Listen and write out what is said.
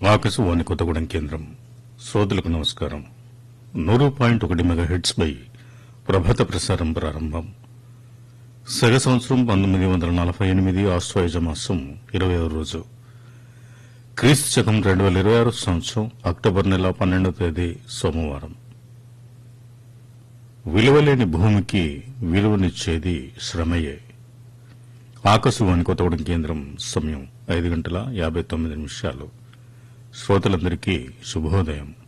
ఆకాశవాణి కొత్తగూడెం కేంద్రం శ్రోతలకు నమస్కారం నూరు పాయింట్ ఒకటి మెగా హెడ్స్ పై ప్రభాత ప్రసారం ప్రారంభం సగ సంవత్సరం పంతొమ్మిది వందల నలభై ఎనిమిది ఆశ్వయుజ మాసం ఇరవై రోజు క్రీస్తు శకం రెండు వేల ఇరవై ఆరు సంవత్సరం అక్టోబర్ నెల పన్నెండవ తేదీ సోమవారం విలువలేని భూమికి విలువనిచ్చేది శ్రమయే ఆకాశవాణి కొత్తగూడెం కేంద్రం సమయం ఐదు గంటల యాభై తొమ్మిది నిమిషాలు శ్రోతలందరికీ శుభోదయం